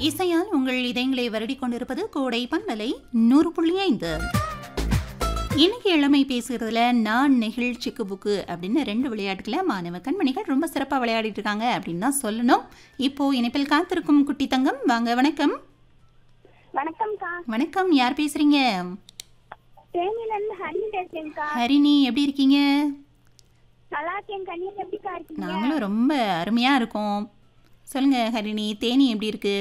இசையால் உங்கள் இதயங்களை வருடிக் கொண்டிருப்பது கோடை பண்பலை நூறு புள்ளி ஐந்து இன்னைக்கு இளமை பேசுகிறதுல நான் நெகிழ்ச்சிக்கு புக்கு அப்படின்னு ரெண்டு விளையாட்டுகளை மாணவ கண்மணிகள் ரொம்ப சிறப்பாக விளையாடிட்டு இருக்காங்க அப்படின்னு தான் சொல்லணும் இப்போ இணைப்பில் காத்திருக்கும் குட்டி தங்கம் வாங்க வணக்கம் வணக்கம்க்கா வணக்கம் யார் பேசுறீங்க தேனியில இருந்து ஹரிணி பேசுறேன்க்கா ஹரிணி எப்படி இருக்கீங்க நல்லா இருக்கேன்க்கா நீங்க எப்படிக்கா இருக்கீங்க நாங்களும் ரொம்ப அருமையா இருக்கோம் சொல்லுங்க ஹரிணி தேனி எப்படி இருக்கு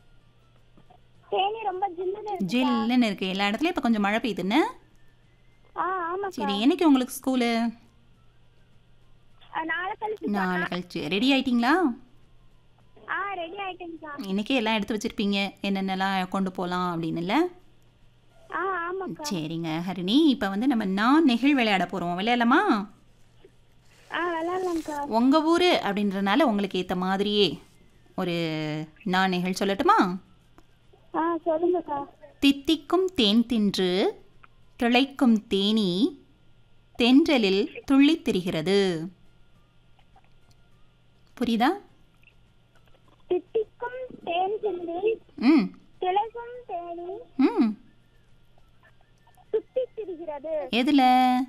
தேனி ரொம்ப ஜில்லுன்னு இருக்கு ஜில்லுன்னு இருக்கு எல்லா இடத்துலயும் இப்போ கொஞ்சம் மழை பெய்யுதுன்னு ஆ ஆமாக்கா சரி என்னைக்கு உங்களுக்கு ஸ்கூலு ஆ, நாளை கழிச்சு நாளை கழிச்சு ரெடி ஆயிட்டீங்களா ஆ ரெடி ஆயிட்டேன்க்கா இன்னைக்கே எல்லாம் எடுத்து வச்சிருப்பீங்க என்னென்னலாம் கொண்டு போகலாம் அப்படின்னுல ஆ ஆமாக்கா சரிங்க ஹரிணி இப்போ வந்து நம்ம நான் நெகிழ் விளையாட போகிறோம் விளையாடலாமா ஆ விளாட்லாம்க்கா உங்கள் ஊர் அப்படின்றனால உங்களுக்கு ஏற்ற மாதிரியே ஒரு நான் நெகிழ் சொல்லட்டுமா ஆ சொல்லுங்கக்கா தித்திக்கும் தேன் தின்று திளைக்கும் தேனி தென்றலில் துள்ளித் திரிகிறது புரியுதா தித்திக்கும் தேன் சிந்தி ம் திளைக்கும் தேனி ம் சுத்தி திரிகிறது எதில்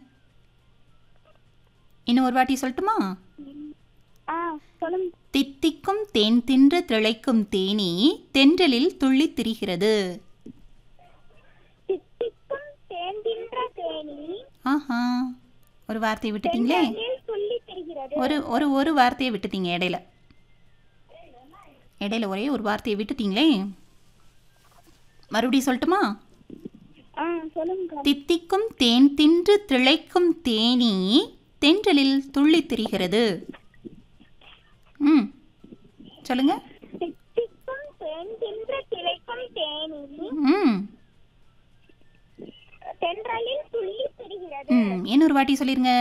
இன்னும் ஒரு வாட்டி சொல்லட்டுமா ஆ சொல்லுங்க தித்திக்கும் தேன் தின்று திளைக்கும் தேனி தென்றலில் துள்ளித் திரிகிறது தித்திக்கும் தேன் தின்ற தேனி ஆஹா ஒரு வார்த்தையை விட்டுட்டீங்களே தென்றலில் துள்ளி திரிகிறது ஒரு ஒரு ஒரு வார்த்தையை விட்டுட்டீங்க இடையில இடையில ஒரே ஒரு வார்த்தையை விட்டுட்டீங்களே மறுபடியும் சொல்லட்டுமா ஆ சொல்லுங்கக்கா தித்திக்கும் தேன் தின்று திளைக்கும் தேனி தென்றலில் துள்ளித் திரிகிறது ம் சொல்லுங்க தித்திக்கும் தேன் தின்ற திளைக்கும் தேனி ம் தென்றலில் துள்ளி திரிகிறது ம் இன்னொரு வாட்டி சொல்லிருங்க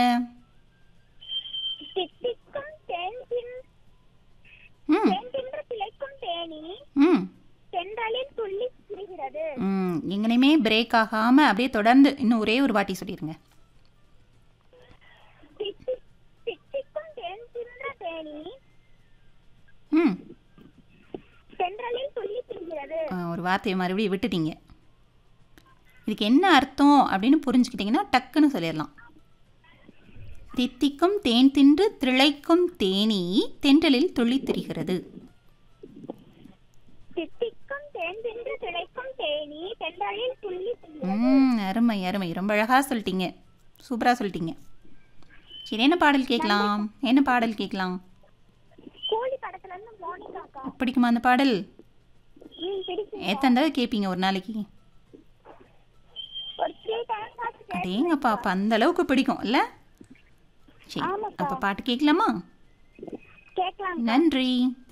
தித்திக்கும் தேன் தின் ம் தேன் தின்ற திளைக்கும் தேனி ம் தென்றலில் துள்ளி திரிகிறது ம் எங்கனையுமே பிரேக் ஆகாமல் அப்படியே தொடர்ந்து இன்னும் ஒரே ஒரு வாட்டி சொல்லிடுங்க தித்தி தித்திக்கும் தேன் தின்ற தேனி ம் தென்றலில் துள்ளி திரிகிறது ஆ, ஒரு வார்த்தையை மறுபடியும் விட்டுட்டீங்க இதுக்கு என்ன அர்த்தம் அப்படின்னு புரிஞ்சுக்கிட்டிங்கன்னா டக்குன்னு சொல்லிடலாம் தித்திக்கும் தேன் தின்று திளைக்கும் தேனி தென்றலில் துள்ளித் திரிகிறது தித்திக்கும் தேன் தின்ற திளைக்கும் தேனி தென்றலில் துள்ளி திரிகிறது ம் அருமை அருமை ரொம்ப அழகாக சொல்லிட்டீங்க சூப்பராக சொல்லிட்டீங்க சரி என்ன பாடல் கேட்கலாம் என்ன பாடல் கேட்கலாம் கோழி படத்துல இருந்து மோனிகாக்கா பிடிக்குமா அந்த பாடல் ம் பிடிக்கும் எத்தனை தடவை கேட்பீங்க ஒரு நாளைக்கு ஒரு த்ரீ டைம்ஸ் ஆச்சு அடேங்கப்பா அப்போ அந்த அளவுக்கு பிடிக்கும் இல்லை சரி ஆமாக்கா. அப்போ பாட்டு கேட்கலாமா கேட்கலாம் நன்றி